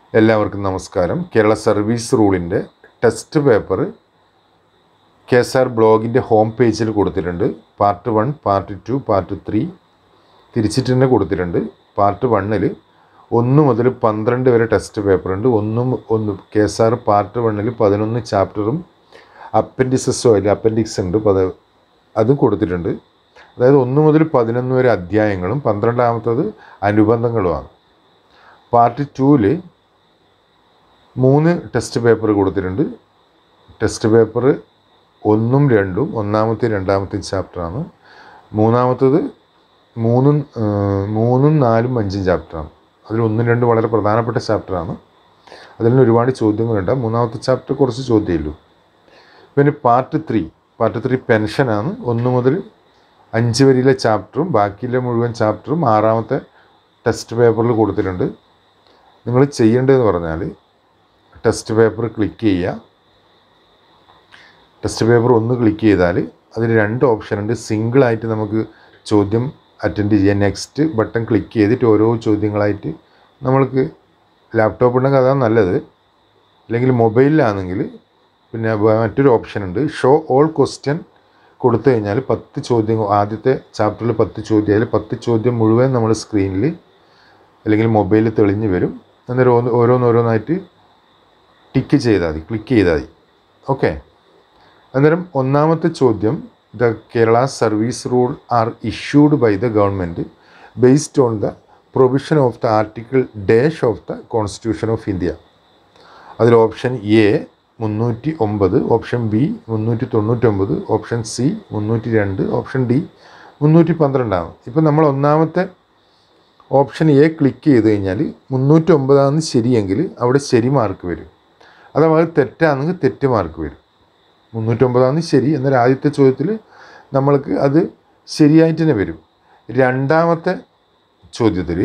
എല്ലാവർക്കും നമസ്കാരം കേരള സർവീസ് റൂളിൻ്റെ test paper K S R ബ്ലോഗിൻ്റെ ഹോം പേജിൽ കൊടുത്തിട്ടുണ്ട് part one part two part three തിരിച്ചിട്ട് തന്നെ കൊടുത്തിട്ടുണ്ട് പാർട്ട് വണ്ണിൽ ഒന്ന് മുതൽ പന്ത്രണ്ട് വരെ ടെസ്റ്റ് പേപ്പറുണ്ട് ഒന്നും ഒന്ന് കെ എസ് ആർ പാർട്ട് വണ്ണിൽ പതിനൊന്ന് ചാപ്റ്ററും അപ്പൻഡിസസോ അതിൽ അപ്പൻഡിക്സ് ഉണ്ട് പത അതും കൊടുത്തിട്ടുണ്ട് അതായത് ഒന്ന് മുതൽ പതിനൊന്ന് വരെ അധ്യായങ്ങളും പന്ത്രണ്ടാമത്തത് അനുബന്ധങ്ങളുമാണ് പാർട്ട് ടൂവിൽ മൂന്ന് ടെസ്റ്റ് പേപ്പർ കൊടുത്തിട്ടുണ്ട് ടെസ്റ്റ് പേപ്പർ ഒന്നും രണ്ടും ഒന്നാമത്തെ രണ്ടാമത്തെ ചാപ്റ്ററാണ് മൂന്നാമത്തത് മൂന്നും ആ, മൂന്നും നാലും അഞ്ചും ചാപ്റ്ററാണ് അതിൽ ഒന്നും രണ്ടും വളരെ പ്രധാനപ്പെട്ട ചാപ്റ്ററാണ് അതിൽ നിന്ന് ഒരുപാട് ചോദ്യങ്ങളുണ്ട് മൂന്നാമത്തെ ചാപ്റ്റർ കുറച്ച് ചോദ്യമേ പിന്നെ പാർട്ട് ത്രീ പാർട്ട് ത്രീ പെൻഷനാണ് ഒന്ന് മുതൽ അഞ്ച് വരിയിലെ ചാപ്റ്ററും ബാക്കിയിലെ മുഴുവൻ ചാപ്റ്ററും ആറാമത്തെ ടെസ്റ്റ് പേപ്പറിൽ കൊടുത്തിട്ടുണ്ട് നിങ്ങൾ ചെയ്യേണ്ടതെന്ന് പറഞ്ഞാൽ ടെസ്റ്റ് പേപ്പർ ക്ലിക്ക് ചെയ്യുക ടെസ്റ്റ് പേപ്പർ ഒന്ന് ക്ലിക്ക് ചെയ്താൽ അതിൽ രണ്ട് ഓപ്ഷൻ ഉണ്ട് സിംഗിളായിട്ട് നമുക്ക് ചോദ്യം അറ്റൻഡ് ചെയ്യാൻ നെക്സ്റ്റ് ബട്ടൺ ക്ലിക്ക് ചെയ്തിട്ട് ഓരോ ചോദ്യങ്ങളായിട്ട് നമ്മൾക്ക് ലാപ്ടോപ്പ് ഉണ്ടെങ്കിൽ അതാണ് നല്ലത് അല്ലെങ്കിൽ മൊബൈലിലാണെങ്കിൽ പിന്നെ വേ- മറ്റൊരു ഓപ്ഷൻ ഉണ്ട് ഷോ ഓൾ ക്വസ്റ്റ്യൻ കൊടുത്തു കഴിഞ്ഞാൽ പത്ത് ചോദ്യം ആദ്യത്തെ ചാപ്റ്ററിൽ പത്ത് ചോദ്യം അതിൽ പത്ത് ചോദ്യം മുഴുവൻ നമ്മൾ സ്ക്രീനിൽ അല്ലെങ്കിൽ മൊബൈലിൽ തെളിഞ്ഞ് വരും അന്നേരം ഓരോ- ഓരോന്നോരോന്നായിട്ട് ടിക്ക് ചെയ്താൽ മതി ക്ലിക്ക് ചെയ്താൽ മതി ഓക്കെ അന്നേരം ഒന്നാമത്തെ ചോദ്യം the Kerala service rule are issued by the government based on the provision of the article dash of the constitution of India അതിൽ ഓപ്ഷൻ എ മുന്നൂറ്റി ഒമ്പത് ഓപ്ഷൻ ബി മുന്നൂറ്റി തൊണ്ണൂറ്റൊമ്പത് ഓപ്ഷൻ സി മുന്നൂറ്റി രണ്ട് ഓപ്ഷൻ ഡി മുന്നൂറ്റി പന്ത്രണ്ടാണ് ഇപ്പം നമ്മൾ ഒന്നാമത്തെ ഓപ്ഷൻ എ ക്ലിക്ക് ചെയ്ത് കഴിഞ്ഞാൽ മുന്നൂറ്റി ഒമ്പതാണെന്ന് ശരിയെങ്കിൽ അവിടെ ശരി മാർക്ക് വരും അഥവാ അത് തെറ്റാണെങ്കിൽ തെറ്റ് മാർക്ക് വരും മുന്നൂറ്റൊമ്പതാണെന്ന് ശരി എന്നാൽ ആദ്യത്തെ ചോദ്യത്തിൽ നമ്മൾക്ക് അത് ശരിയായിട്ട് തന്നെ വരും രണ്ടാമത്തെ ചോദ്യത്തിൽ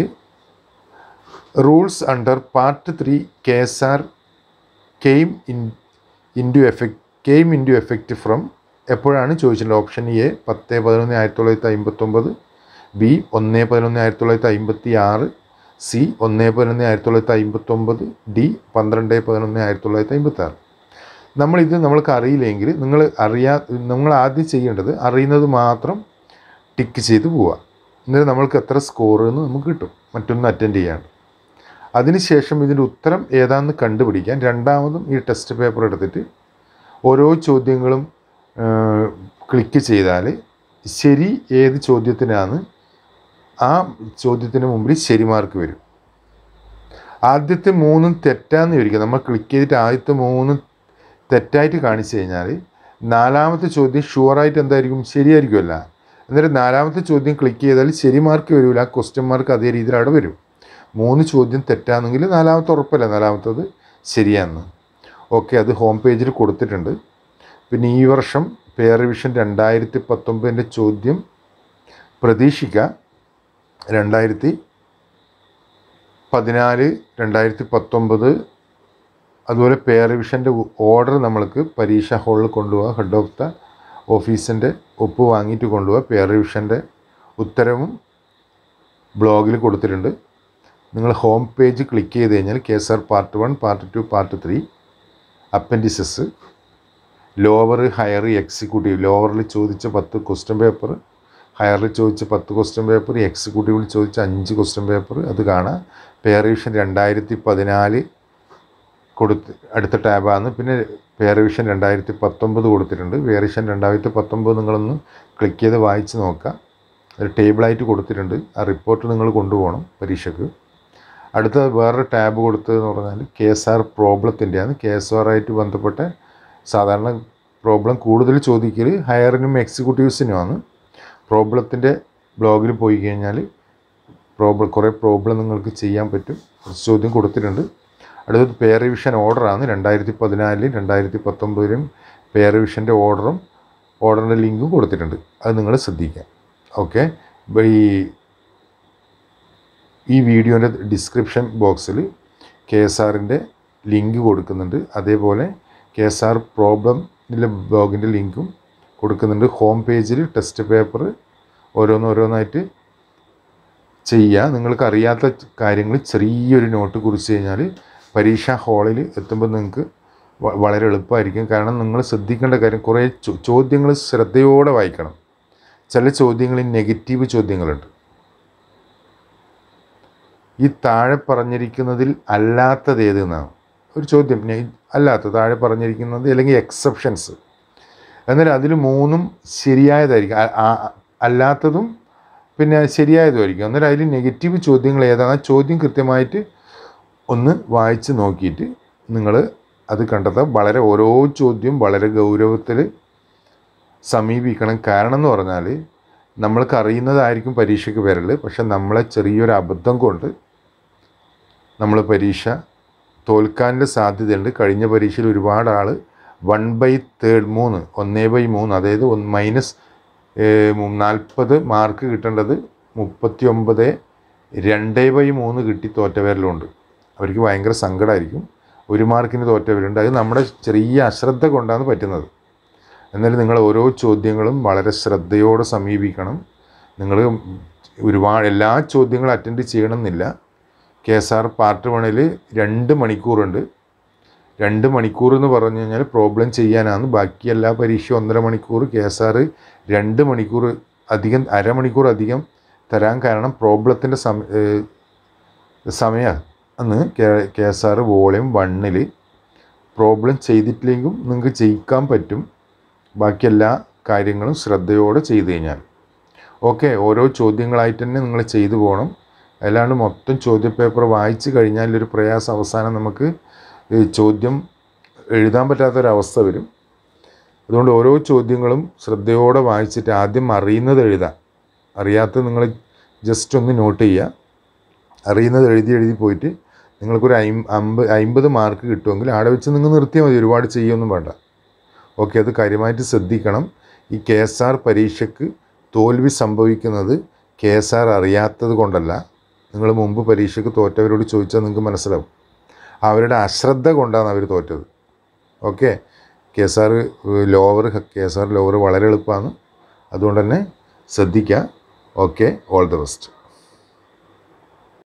rules under part three K S R came in into effect came into effect from എപ്പോഴാണ് ചോദിച്ചിട്ടുള്ളത് ഓപ്ഷൻ എ പത്ത് പതിനൊന്ന് ആയിരത്തി തൊള്ളായിരത്തി അമ്പത്തൊമ്പത് ബി ഒന്ന് പതിനൊന്ന് ആയിരത്തി തൊള്ളായിരത്തി അമ്പത്തി ആറ് സി ഒന്ന് പതിനൊന്ന് ആയിരത്തി തൊള്ളായിരത്തി അമ്പത്തൊമ്പത് ഡി പന്ത്രണ്ട് പതിനൊന്ന് ആയിരത്തി തൊള്ളായിരത്തി അമ്പത്തി ആറ് നമ്മളിത് നമ്മൾക്ക് അറിയില്ലെങ്കിൽ നിങ്ങൾ അറിയാ നിങ്ങൾ ആദ്യം ചെയ്യേണ്ടത് അറിയുന്നത് മാത്രം ടിക്ക് ചെയ്ത് പോവുക എന്നിട്ട് നമ്മൾക്ക് എത്ര സ്കോർ എന്ന് നമുക്ക് കിട്ടും മറ്റൊന്ന് അറ്റൻഡ് ചെയ്യാണ്ട് അതിനുശേഷം ഇതിൻ്റെ ഉത്തരം ഏതാണെന്ന് കണ്ടുപിടിക്കാൻ രണ്ടാമതും ഈ ടെസ്റ്റ് പേപ്പർ എടുത്തിട്ട് ഓരോ ചോദ്യങ്ങളും ക്ലിക്ക് ചെയ്താൽ ശരി ഏത് ചോദ്യത്തിനാണ് ആ ചോദ്യത്തിന് മുമ്പിൽ ശരി മാർക്ക് വരും ആദ്യത്തെ മൂന്നും തെറ്റാന്ന് ചോദിക്കുക നമ്മൾ ക്ലിക്ക് ചെയ്തിട്ട് ആദ്യത്തെ മൂന്നും തെറ്റായിട്ട് കാണിച്ചു കഴിഞ്ഞാൽ നാലാമത്തെ ചോദ്യം ഷുവറായിട്ട് എന്തായിരിക്കും ശരിയായിരിക്കുമല്ല എന്നിട്ട് നാലാമത്തെ ചോദ്യം ക്ലിക്ക് ചെയ്താൽ ശരി മാർക്ക് വരില്ല ആ ക്വസ്റ്റ്യൻ മാർക്ക് അതേ രീതിയിൽ അവിടെ വരും മൂന്ന് ചോദ്യം തെറ്റാണെങ്കിൽ നാലാമത്തെ ഉറപ്പല്ല നാലാമത്തത് ശരിയാന്ന് ഓക്കെ അത് ഹോം പേജിൽ കൊടുത്തിട്ടുണ്ട് പിന്നെ ഈ വർഷം പേ റിവിഷൻ രണ്ടായിരത്തി പത്തൊമ്പതിൻ്റെ ചോദ്യം പ്രതീക്ഷിക്കുക രണ്ടായിരത്തി പതിനാല് രണ്ടായിരത്തി പത്തൊമ്പത് അതുപോലെ പേ റിവിഷൻ്റെ ഓർഡർ നമ്മൾക്ക് പരീക്ഷ ഹാളിൽ കൊണ്ടുപോകുക ഹെഡ് ഓഫ് ദ ഓഫീസിൻ്റെ ഒപ്പ് വാങ്ങിയിട്ട് കൊണ്ടുപോകുക പേ റിവിഷൻ്റെ ഉത്തരവും ബ്ലോഗിൽ കൊടുത്തിട്ടുണ്ട് നിങ്ങൾ ഹോം പേജ് ക്ലിക്ക് ചെയ്ത് കഴിഞ്ഞാൽ K S R part one part two part three appendices lower higher executive ലോവറിൽ ചോദിച്ച പത്ത് ക്വസ്റ്റ്യൻ പേപ്പർ ഹയറിൽ ചോദിച്ച പത്ത് ക്വസ്റ്റ്യൻ പേപ്പർ എക്സിക്യൂട്ടീവിൽ ചോദിച്ച അഞ്ച് ക്വസ്റ്റ്യൻ പേപ്പർ അത് കാണാം പേ റിവിഷൻ രണ്ടായിരത്തി പതിനാല് കൊടുത്ത് അടുത്ത ടാബാണ് പിന്നെ പേ റിവിഷൻ രണ്ടായിരത്തി പത്തൊമ്പത് കൊടുത്തിട്ടുണ്ട് പേ റിവിഷൻ രണ്ടായിരത്തി പത്തൊമ്പത് നിങ്ങളൊന്ന് ക്ലിക്ക് ചെയ്ത് വായിച്ച് നോക്കുക ഒരു ടേബിളായിട്ട് കൊടുത്തിട്ടുണ്ട് ആ റിപ്പോർട്ട് നിങ്ങൾ കൊണ്ടുപോകണം പരീക്ഷയ്ക്ക് അടുത്ത വേറൊരു ടാബ് കൊടുത്തതെന്ന് പറഞ്ഞാൽ കെ എസ് ആർ പ്രോബ്ലത്തിൻ്റെയാണ് കെ എസ് ആർ ആയിട്ട് ബന്ധപ്പെട്ട സാധാരണ പ്രോബ്ലം കൂടുതൽ ചോദിക്കൽ ഹയറിനും എക്സിക്യൂട്ടീവ്സിനുമാണ് പ്രോബ്ലത്തിൻ്റെ ബ്ലോഗിൽ പോയി കഴിഞ്ഞാൽ പ്രോബ്ലം കുറേ പ്രോബ്ലം നിങ്ങൾക്ക് ചെയ്യാൻ പറ്റും കുറച്ച് ചോദ്യം കൊടുത്തിട്ടുണ്ട് അടുത്തത് പേ റിവിഷൻ ഓർഡറാണ് രണ്ടായിരത്തി പതിനാലിലും രണ്ടായിരത്തി പത്തൊമ്പതിലും പേ റിവിഷൻ്റെ ഓർഡറും ഓർഡറിൻ്റെ ലിങ്കും കൊടുത്തിട്ടുണ്ട് അത് നിങ്ങൾ ശ്രദ്ധിക്കുക ഓക്കെ ഈ ഈ വീഡിയോൻ്റെ ഡിസ്ക്രിപ്ഷൻ ബോക്സിൽ കെ എസ് ആറിൻ്റെ ലിങ്ക് കൊടുക്കുന്നുണ്ട് അതേപോലെ കെ എസ് ആർ പ്രോബ്ലമിലെ ബ്ലോഗിൻ്റെ ലിങ്കും കൊടുക്കുന്നുണ്ട് ഹോം പേജിൽ ടെസ്റ്റ് പേപ്പർ ഓരോന്നോരോന്നായിട്ട് ചെയ്യുക നിങ്ങൾക്ക് അറിയാത്ത കാര്യങ്ങൾ ചെറിയൊരു നോട്ട് കുറിച്ച് കഴിഞ്ഞാൽ പരീക്ഷാ ഹാളിൽ എത്തുമ്പോൾ നിങ്ങൾക്ക് വ- വളരെ എളുപ്പമായിരിക്കും കാരണം നിങ്ങൾ ശ്രദ്ധിക്കേണ്ട കാര്യം കുറേ ചോദ്യങ്ങൾ ശ്രദ്ധയോടെ വായിക്കണം ചില ചോദ്യങ്ങളിൽ നെഗറ്റീവ് ചോദ്യങ്ങളുണ്ട് ഈ താഴെ പറഞ്ഞിരിക്കുന്നതിൽ അല്ലാത്തത് ഏതെന്നാണ് ഒരു ചോദ്യം നെ- അല്ലാത്ത താഴെ പറഞ്ഞിരിക്കുന്നത് അല്ലെങ്കിൽ എക്സെപ്ഷൻസ് എന്നാൽ അതിൽ മൂന്നും ശരിയായതായിരിക്കും അ- ആ- അല്ലാത്തതും പിന്നെ ശരിയായതുമായിരിക്കും എന്നാൽ അതിൽ നെഗറ്റീവ് ചോദ്യങ്ങൾ ഏതാണ് ആ ചോദ്യം കൃത്യമായിട്ട് ഒന്ന് വായിച്ച് നോക്കിയിട്ട് നിങ്ങൾ അത് കണ്ടെത്താം വളരെ ഓരോ ചോദ്യവും വളരെ ഗൗരവത്തിൽ സമീപിക്കണം കാരണം എന്ന് പറഞ്ഞാൽ നമ്മൾക്ക് അറിയുന്നതായിരിക്കും പരീക്ഷയ്ക്ക് വരൽ പക്ഷെ നമ്മളെ ചെറിയൊരു അബദ്ധം കൊണ്ട് നമ്മൾ പരീക്ഷ തോൽക്കാനുള്ള സാധ്യതയുണ്ട് കഴിഞ്ഞ പരീക്ഷയിൽ ഒരുപാട് ആൾ വൺ ബൈ തേർഡ് മൂന്ന് ഒന്നേ ബൈ മൂന്ന് അതായത് ഒന്ന് മൈനസ് നാൽപ്പത് മാർക്ക് കിട്ടേണ്ടത് മുപ്പത്തി ഒമ്പത് രണ്ട് ബൈ മൂന്ന് കിട്ടി തോറ്റവരിലുണ്ട് അവർക്ക് ഭയങ്കര സങ്കടമായിരിക്കും ഒരു മാർക്കിന് തോറ്റവരുണ്ട് അത് നമ്മുടെ ചെറിയ അശ്രദ്ധ കൊണ്ടാണ് പറ്റുന്നത് എന്നാലും നിങ്ങൾ ഓരോ ചോദ്യങ്ങളും വളരെ ശ്രദ്ധയോടെ സമീപിക്കണം നിങ്ങൾ ഒരുപാട് എല്ലാ ചോദ്യങ്ങളും അറ്റൻഡ് ചെയ്യണമെന്നില്ല കെ എസ് ആർ പാർട്ട് വണ്ണിൽ രണ്ട് മണിക്കൂറുണ്ട് രണ്ട് മണിക്കൂർ എന്ന് പറഞ്ഞു കഴിഞ്ഞാൽ പ്രോബ്ലം ചെയ്യാനാണ് ബാക്കി എല്ലാ പരീക്ഷ ഒന്നര മണിക്കൂർ കെ എസ് ആർ രണ്ട് മണിക്കൂർ അധികം അരമണിക്കൂർ അധികം തരാൻ കാരണം പ്രോബ്ലത്തിൻ്റെ സമ സമയം അന്ന് K K S R volume വണ്ണിൽ പ്രോബ്ലം ചെയ്തിട്ടില്ലെങ്കിലും നിങ്ങൾക്ക് ജയിക്കാൻ പറ്റും ബാക്കി എല്ലാ കാര്യങ്ങളും ശ്രദ്ധയോടെ ചെയ്തു കഴിഞ്ഞാൽ ഓക്കെ ഓരോ ചോദ്യങ്ങളായിട്ട് തന്നെ നിങ്ങൾ ചെയ്തു പോകണം അല്ലാണ്ട് മൊത്തം ചോദ്യപേപ്പർ വായിച്ച് കഴിഞ്ഞാൽ ഒരു പ്രയാസം അവസാനം നമുക്ക് ഈ ചോദ്യം എഴുതാൻ പറ്റാത്തൊരവസ്ഥ വരും അതുകൊണ്ട് ഓരോ ചോദ്യങ്ങളും ശ്രദ്ധയോടെ വായിച്ചിട്ട് ആദ്യം അറിയുന്നത് എഴുതാം അറിയാത്തത് നിങ്ങൾ ജസ്റ്റ് ഒന്ന് നോട്ട് ചെയ്യുക അറിയുന്നത് എഴുതി എഴുതി പോയിട്ട് നിങ്ങൾക്കൊരു അയിം അമ്പത് അമ്പത് മാർക്ക് കിട്ടുമെങ്കിൽ അവിടെ വെച്ച് നിങ്ങൾ നിർത്തിയാൽ മതി ഒരുപാട് ചെയ്യൊന്നും വേണ്ട ഓക്കെ അത് കാര്യമായിട്ട് ശ്രദ്ധിക്കണം ഈ കെ എസ് ആർ പരീക്ഷയ്ക്ക് തോൽവി സംഭവിക്കുന്നത് കെ എസ് ആർ അറിയാത്തത് കൊണ്ടല്ല നിങ്ങൾ മുമ്പ് പരീക്ഷയ്ക്ക് തോറ്റവരോട് ചോദിച്ചാൽ നിങ്ങൾക്ക് മനസ്സിലാവും അവരുടെ അശ്രദ്ധ കൊണ്ടാണ് അവർ തോറ്റത് okay K S R lower K S R lower വളരെ എളുപ്പമാണ് അതുകൊണ്ട് തന്നെ ശ്രദ്ധിക്കുക ഓക്കെ ഓൾ ദ ബെസ്റ്റ്